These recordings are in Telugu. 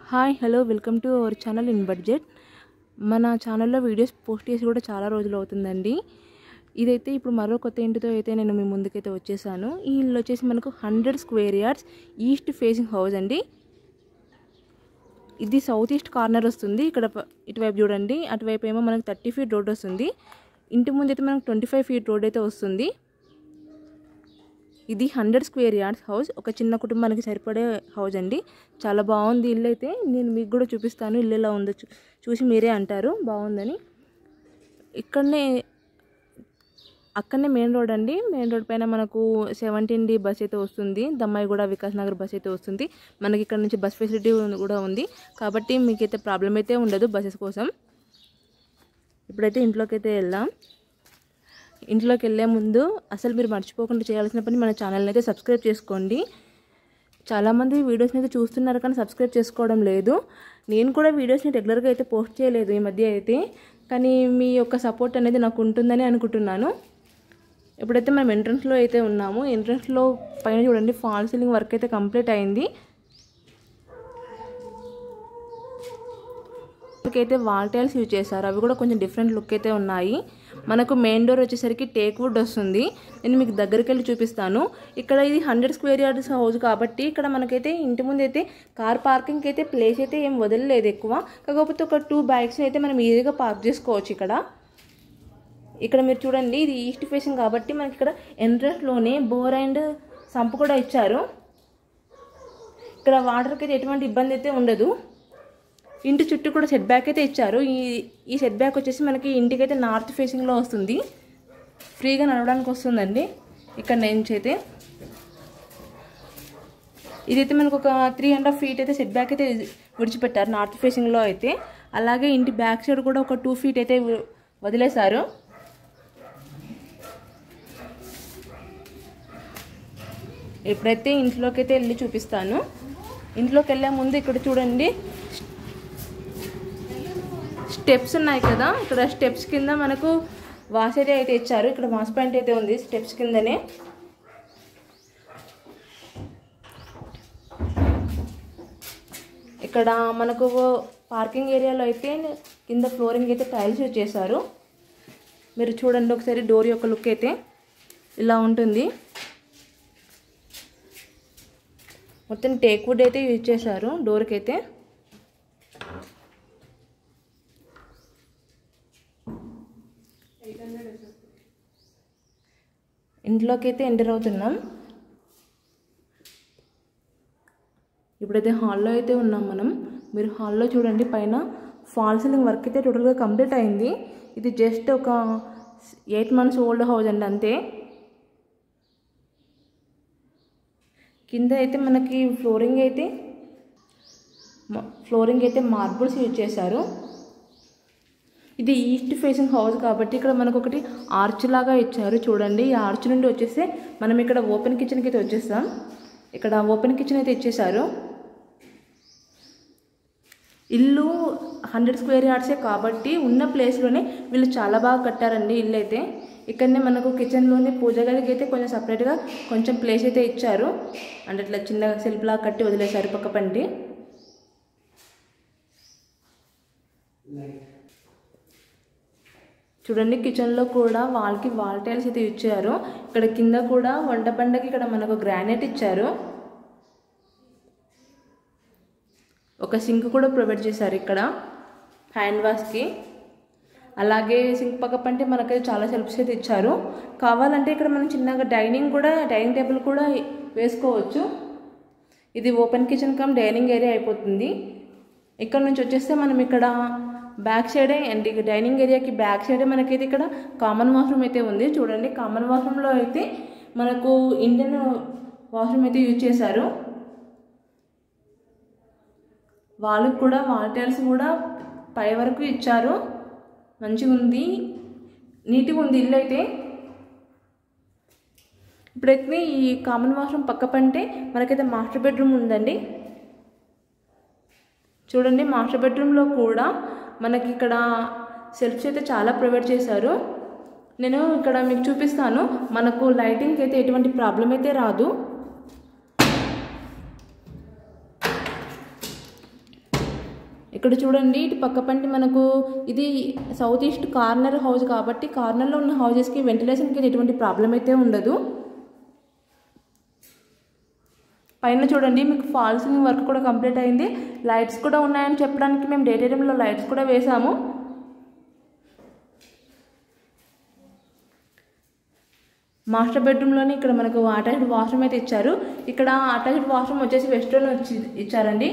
hi hello welcome to our channel in budget మన ఛానల్లో వీడియోస్ పోస్ట్ చేసి కూడా చాలా రోజులు అవుతుందండి ఇదైతే ఇప్పుడు మరో కొత్త ఇంటితో అయితే నేను మీ ముందుకైతే వచ్చేసాను ఈ ఇల్లు వచ్చేసి మనకు hundred square yards east facing house అండి ఇది సౌత్ ఈస్ట్ కార్నర్ వస్తుంది ఇక్కడ ప- ఇటువైపు చూడండి అటువైపు ఏమో మనకు థర్టీ ఫీట్ రోడ్ వస్తుంది ఇంటి ముందు అయితే మనకు ట్వంటీ ఫైవ్ ఫీట్ రోడ్ అయితే వస్తుంది ఇది హండ్రెడ్ స్క్వేర్ యార్డ్స్ హౌస్ ఒక చిన్న కుటుంబానికి సరిపడే హౌస్ అండి చాలా బాగుంది ఇల్లు అయితే నేను మీకు కూడా చూపిస్తాను ఇల్లు ఎలా ఉందో చూ- చూసి మీరే అంటారు బాగుందని ఇక్కడనే అక్కడనే మెయిన్ రోడ్ అండి మెయిన్ రోడ్ పైన మనకు సెవెంటీన్ డి బస్ అయితే వస్తుంది దమ్మాయిగూడ వికాస్ నగర్ బస్ అయితే వస్తుంది మనకి ఇక్కడ నుంచి బస్ ఫెసిలిటీ ఉంది- కూడా ఉంది కాబట్టి మీకైతే ప్రాబ్లం అయితే ఉండదు బస్సెస్ కోసం ఇప్పుడైతే ఇంట్లోకి అయితే వెళ్దాం ఇంట్లోకి వెళ్ళే ముందు అసలు మీరు మర్చిపోకుండా చేయాల్సిన పని మన ఛానల్ని అయితే సబ్స్క్రైబ్ చేసుకోండి చాలామంది వీడియోస్ని అయితే చూస్తున్నారు కానీ సబ్స్క్రైబ్ చేసుకోవడం లేదు నేను కూడా వీడియోస్ని రెగ్యులర్గా అయితే పోస్ట్ చేయలేదు ఈ మధ్య అయితే కానీ మీ యొక్క సపోర్ట్ అనేది నాకు ఉంటుందని అనుకుంటున్నాను ఇప్పుడైతే మనం ఎంట్రన్స్లో అయితే ఉన్నాము ఎంట్రన్స్లో పైన చూడండి ఫాల్ సీలింగ్ వర్క్ అయితే కంప్లీట్ అయింది అయితే వాల్ టైల్స్ యూజ్ చేశారు అవి కూడా కొంచెం డిఫరెంట్ లుక్ అయితే ఉన్నాయి మనకు మెయిన్ డోర్ వచ్చేసరికి టేక్ వుడ్ వస్తుంది నేను మీకు దగ్గరికి వెళ్ళి చూపిస్తాను ఇక్కడ ఇది హండ్రెడ్ స్క్వేర్ యార్డ్స్ హౌస్ కాబట్టి ఇక్కడ మనకైతే ఇంటి ముందు అయితే కార్ పార్కింగ్కి అయితే ప్లేస్ అయితే ఏం వదలలేదు ఎక్కువ కాకపోతే ఒక టూ బైక్స్ అయితే మనం ఈజీగా పార్క్ చేసుకోవచ్చు ఇక్కడ ఇక్కడ మీరు చూడండి ఇది ఈస్ట్ ఫేసింగ్ కాబట్టి మనకి ఇక్కడ ఎంట్రన్స్లోనే బోర్ అండ్ సంప్ కూడా ఇచ్చారు ఇక్కడ వాటర్కి అయితే ఎటువంటి ఇబ్బంది అయితే ఉండదు ఇంటి చుట్టూ కూడా సెట్ బ్యాక్ అయితే ఇచ్చారు ఈ ఈ సెట్ బ్యాక్ వచ్చేసి మనకి ఇంటికి అయితే నార్త్ ఫేసింగ్లో వస్తుంది ఫ్రీగా నడవడానికి వస్తుందండి ఇక్కడ నుంచి అయితే ఇదైతే మనకు ఒక త్రీ అండ్ హాఫ్ ఫీట్ అయితే సెట్ బ్యాక్ అయితే విడిచిపెట్టారు నార్త్ ఫేసింగ్లో అయితే అలాగే ఇంటి బ్యాక్ సైడ్ కూడా ఒక టూ ఫీట్ అయితే వి- వదిలేశారు ఇప్పుడైతే ఇంట్లోకి అయితే వెళ్ళి చూపిస్తాను ఇంట్లోకి వెళ్ళే ముందు ఇక్కడ చూడండి స్టెప్స్ ఉన్నాయి కదా ఇక్కడ స్టెప్స్ కింద మనకు వాష్ ఏరియా అయితే ఇచ్చారు ఇక్కడ వాష్ పాయింట్ అయితే ఉంది స్టెప్స్ కిందనే ఇక్కడ మనకు పార్కింగ్ ఏరియాలో అయితే కింద ఫ్లోరింగ్ అయితే టైల్స్ యూజ్ చేశారు మీరు చూడండి ఒకసారి డోర్ యొక్క లుక్ అయితే ఇలా ఉంటుంది మొత్తం టేక్ వుడ్ అయితే యూజ్ చేశారు డోర్కి అయితే ఇంట్లోకి అయితే ఎంటర్ అవుతున్నాం ఇప్పుడైతే హాల్లో అయితే ఉన్నాం మనం మీరు హాల్లో చూడండి పైన ఫాల్ సీలింగ్ వర్క్ అయితే టోటల్గా కంప్లీట్ అయింది ఇది జస్ట్ ఒక ఎయిట్ మంత్స్ ఓల్డ్ హౌస్ అండి అంతే కింద అయితే మనకి ఫ్లోరింగ్ అయితే మ- ఫ్లోరింగ్ అయితే మార్బుల్స్ యూజ్ చేశారు ఇది ఈస్ట్ ఫేసింగ్ హౌస్ కాబట్టి ఇక్కడ మనకు ఒకటి ఆర్చ్ లాగా ఇచ్చారు చూడండి ఈ ఆర్చ్ నుండి వచ్చేస్తే మనం ఇక్కడ ఓపెన్ కిచెన్కి అయితే వచ్చేస్తాం ఇక్కడ ఓపెన్ కిచెన్ అయితే ఇచ్చేశారు ఇల్లు హండ్రెడ్ స్క్వేర్ యార్డ్సే కాబట్టి ఉన్న ప్లేస్లోనే వీళ్ళు చాలా బాగా కట్టారండి ఇల్లు అయితే ఇక్కడనే మనకు కిచెన్లోనే పూజ గదికి అయితే కొంచెం సపరేట్గా కొంచెం ప్లేస్ అయితే ఇచ్చారు అంటే ఇట్లా చిన్నగా సెల్ఫ్ లాగా కట్టి వదిలేశారు పక్క పంటి చూడండి కిచెన్లో కూడా వాల్కి వాల్ టైల్స్ అయితే ఇచ్చారు ఇక్కడ కింద కూడా వంట బండకి ఇక్కడ మనకు గ్రానైట్ ఇచ్చారు ఒక సింక్ కూడా ప్రొవైడ్ చేశారు ఇక్కడ హ్యాండ్ వాష్కి అలాగే సింక్ పక్క పంటే మనకైతే చాలా సెల్ఫ్స్ అయితే ఇచ్చారు కావాలంటే ఇక్కడ మనం చిన్నగా డైనింగ్ కూడా డైనింగ్ టేబుల్ కూడా వేసుకోవచ్చు ఇది open kitchen come dining area అయిపోతుంది ఇక్కడ నుంచి వచ్చేస్తే మనం ఇక్కడ బ్యాక్ సైడే అండ్ ఇక డైనింగ్ ఏరియాకి బ్యాక్ సైడే మనకైతే ఇక్కడ కామన్ వాష్రూమ్ అయితే ఉంది చూడండి కామన్ వాష్రూమ్లో అయితే మనకు ఇండియన్ వాష్రూమ్ అయితే యూజ్ చేశారు వాళ్ళకి కూడా వాల్ టైల్స్ కూడా పై వరకు ఇచ్చారు మంచిగా ఉంది నీట్గా ఉంది ఇల్లు అయితే ఇప్పుడైతే ఈ కామన్ వాష్రూమ్ పక్క పంటే మనకైతే మాస్టర్ బెడ్రూమ్ ఉందండి చూడండి మాస్టర్ బెడ్రూమ్లో కూడా మనకి ఇక్కడ సెల్ఫ్స్ అయితే చాలా ప్రొవైడ్ చేశారు నేను ఇక్కడ మీకు చూపిస్తాను మనకు లైటింగ్కి అయితే ఎటువంటి ప్రాబ్లం అయితే రాదు ఇక్కడ చూడండి ఇటు పక్క పంటి మనకు ఇది సౌత్ ఈస్ట్ కార్నర్ హౌస్ కాబట్టి కార్నర్లో ఉన్న హౌజెస్కి వెంటిలేషన్కి ఎటువంటి ప్రాబ్లం అయితే ఉండదు పైన చూడండి మీకు ఫాల్ సీలింగ్ వర్క్ కూడా కంప్లీట్ అయింది లైట్స్ కూడా ఉన్నాయని చెప్పడానికి మేము డే టైంలో లైట్స్ కూడా వేసాము మాస్టర్ బెడ్రూమ్లోనే ఇక్కడ మనకు అటాచ్డ్ వాష్రూమ్ అయితే ఇచ్చారు ఇక్కడ అటాచ్డ్ వాష్రూమ్ వచ్చేసి వెస్ట్రన్ వచ్చి ఇచ్చారండి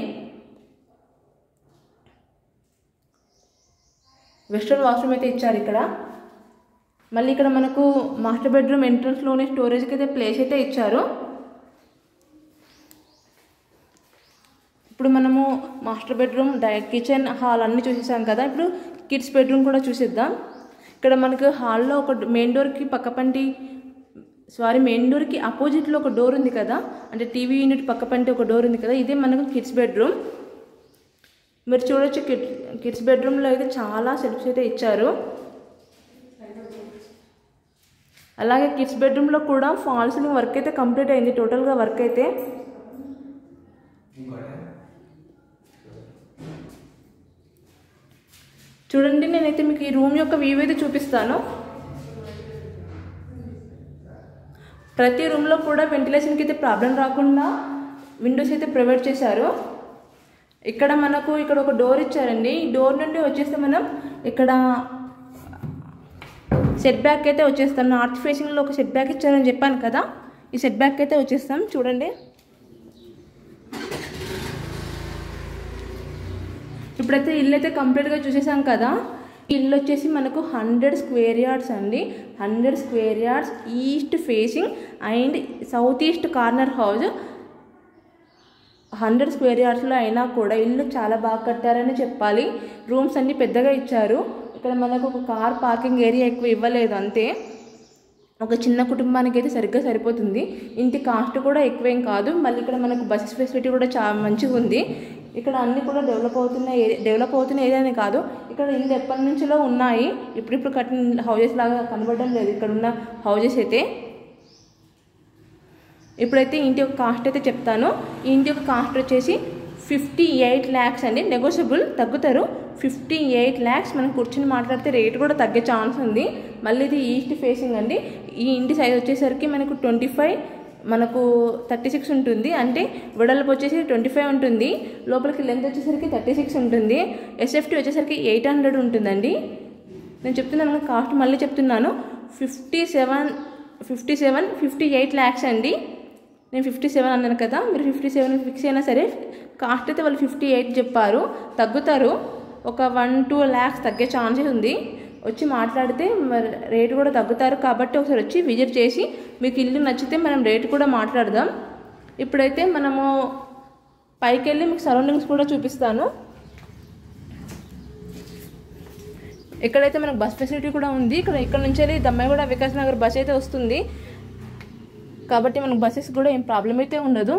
వెస్ట్రన్ వాష్రూమ్ అయితే ఇచ్చారు ఇక్కడ మళ్ళీ ఇక్కడ మనకు మాస్టర్ బెడ్రూమ్ ఎంట్రన్స్లోనే స్టోరేజ్కి అయితే ప్లేస్ అయితే ఇచ్చారు ఇప్పుడు మనము మాస్టర్ బెడ్రూమ్ డై కిచెన్ హాల్ అన్నీ చూసేసాం కదా ఇప్పుడు కిడ్స్ బెడ్రూమ్ కూడా చూసేద్దాం ఇక్కడ మనకు హాల్లో ఒక మెయిన్ డోర్కి పక్కపంటి సారీ మెయిన్ డోర్కి అపోజిట్లో ఒక డోర్ ఉంది కదా అంటే టీవీ యూనిట్ పక్కపంటి ఒక డోర్ ఉంది కదా ఇదే మనకు కిడ్స్ బెడ్రూమ్ మీరు చూడొచ్చు కిడ్ కిడ్స్ బెడ్రూమ్లో అయితే చాలా సెల్ఫ్స్ అయితే ఇచ్చారు అలాగే కిడ్స్ బెడ్రూమ్లో కూడా ఫాల్ సీలింగ్ వర్క్ అయితే కంప్లీట్ అయింది టోటల్గా వర్క్ అయితే చూడండి నేనైతే మీకు ఈ రూమ్ యొక్క వ్యూ అయితే చూపిస్తాను ప్రతి రూమ్లో కూడా వెంటిలేషన్కి అయితే ప్రాబ్లం రాకుండా విండోస్ అయితే ప్రొవైడ్ చేశారు ఇక్కడ మనకు ఇక్కడ ఒక డోర్ ఇచ్చారండి ఈ డోర్ నుండి వచ్చేస్తే మనం ఇక్కడ సెట్ బ్యాక్ అయితే వచ్చేస్తాం నార్త్ ఫేసింగ్లో ఒక సెట్ బ్యాక్ ఇచ్చారని చెప్పాను కదా ఈ సెట్ బ్యాక్ అయితే వచ్చేస్తాం చూడండి ఇప్పుడైతే ఇల్లు అయితే కంప్లీట్గా చూసేసాం కదా ఈ ఇల్లు వచ్చేసి మనకు హండ్రెడ్ స్క్వేర్ యార్డ్స్ అండి hundred square yards east facing and south east corner house hundred square యార్డ్స్లో అయినా కూడా ఇల్లు చాలా బాగా కట్టారని చెప్పాలి రూమ్స్ అన్నీ పెద్దగా ఇచ్చారు ఇక్కడ మనకు ఒక కార్ పార్కింగ్ ఏరియా ఎక్కువ ఇవ్వలేదు అంతే ఒక చిన్న కుటుంబానికి అయితే సరిగ్గా సరిపోతుంది ఇంటి కాస్ట్ కూడా ఎక్కువేం కాదు మళ్ళీ ఇక్కడ మనకు బస్సెస్ ఫెసిలిటీ కూడా చాలా మంచిగా ఉంది ఇక్కడ అన్నీ కూడా డెవలప్ అవుతున్న ఏరియా డెవలప్ అవుతున్న ఏరియానే కాదు ఇక్కడ ఇల్లు ఎప్పటి నుంచిలో ఉన్నాయి ఇప్పుడిప్పుడు కట్టిన హౌజెస్ లాగా కనబడడం లేదు ఇక్కడ ఉన్న హౌజెస్ అయితే ఇప్పుడైతే ఇంటి యొక్క కాస్ట్ అయితే చెప్తాను ఈ ఇంటి యొక్క కాస్ట్ వచ్చేసి ఫిఫ్టీ ఎయిట్ ల్యాక్స్ అండి నెగోషియబుల్ తగ్గుతారు ఫిఫ్టీ ఎయిట్ ల్యాక్స్ మనం కూర్చొని మాట్లాడితే రేట్ కూడా తగ్గే ఛాన్స్ ఉంది మళ్ళీ ఇది ఈస్ట్ ఫేసింగ్ అండి ఈ ఇంటి సైజ్ వచ్చేసరికి మనకు ట్వంటీ ఫైవ్ మనకు థర్టీ సిక్స్ ఉంటుంది అంటే వెడల్పు వచ్చేసి ట్వంటీ ఫైవ్ ఉంటుంది లోపలికి లెంత్ వచ్చేసరికి థర్టీ సిక్స్ ఉంటుంది ఎస్ఎఫ్టీ వచ్చేసరికి ఎయిట్ హండ్రెడ్ ఉంటుందండి నేను చెప్తున్నాను కాస్ట్ మళ్ళీ చెప్తున్నాను fifty seven fifty seven fifty eight lakhs అండి నేను ఫిఫ్టీ సెవెన్ అన్నాను కదా మీరు ఫిఫ్టీ సెవెన్ ఫిక్స్ అయినా సరే కాస్ట్ అయితే వాళ్ళు ఫిఫ్టీ ఎయిట్ చెప్పారు తగ్గుతారు ఒక వన్ టూ ల్యాక్స్ తగ్గే ఛాన్సెస్ ఉంది వచ్చి మాట్లాడితే మరి రేటు కూడా తగ్గుతారు కాబట్టి ఒకసారి వచ్చి విజిట్ చేసి మీకు ఇల్లు నచ్చితే మనం రేటు కూడా మాట్లాడదాం ఇప్పుడైతే మనము పైకి వెళ్ళి మీకు సరౌండింగ్స్ కూడా చూపిస్తాను ఇక్కడైతే మనకు బస్ ఫెసిలిటీ కూడా ఉంది ఇక్కడ ఇక్కడ నుంచి వెళ్ళి దమ్మాయిగూడ వికాస్ నగర్ బస్ అయితే వస్తుంది కాబట్టి మనకు బస్సెస్ కూడా ఏం ప్రాబ్లం అయితే ఉండదు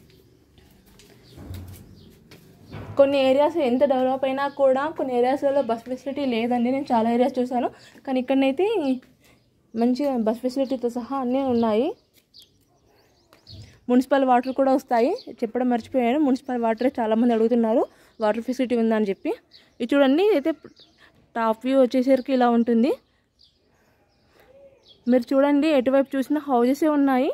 కొన్ని ఏరియాస్ ఎంత డెవలప్ అయినా కూడా కొన్ని ఏరియాస్లలో బస్ ఫెసిలిటీ లేదండి నేను చాలా ఏరియాస్ చూశాను కానీ ఇక్కడనైతే మంచిగా బస్ ఫెసిలిటీతో సహా అన్నీ ఉన్నాయి మున్సిపల్ వాటర్ కూడా వస్తాయి చెప్పడం మర్చిపోయాను మున్సిపల్ వాటర్ చాలామంది అడుగుతున్నారు వాటర్ ఫెసిలిటీ ఉందని చెప్పి ఇది చూడండి అయితే టాప్ వ్యూ వచ్చేసరికి ఇలా ఉంటుంది మీరు చూడండి ఎటువైపు చూసినా హౌజెసే ఉన్నాయి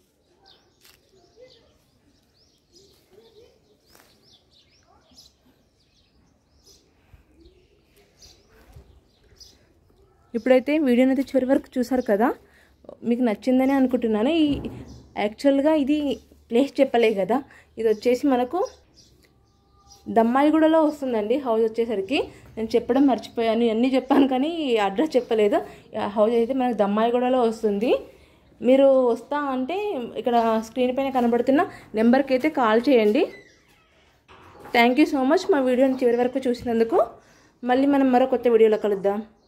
ఇప్పుడైతే వీడియోని అయితే చివరి వరకు చూసారు కదా మీకు నచ్చిందని అనుకుంటున్నాను ఈ యాక్చువల్గా ఇది ప్లేస్ చెప్పలే కదా ఇది వచ్చేసి మనకు దమ్మాయిగూడలో వస్తుందండి హౌస్ వచ్చేసరికి నేను చెప్పడం మర్చిపోయాను ఇవన్నీ చెప్పాను కానీ ఈ అడ్రస్ చెప్పలేదు ఆ హౌస్ అయితే మనకు దమ్మాయిగూడలో వస్తుంది మీరు వస్తా అంటే ఇక్కడ స్క్రీన్ పైన కనబడుతున్న నెంబర్కి అయితే కాల్ చేయండి థ్యాంక్ యూ సో మచ్ మా వీడియోని చివరి వరకు చూసినందుకు మళ్ళీ మనం మరో కొత్త వీడియోలో కలుద్దాం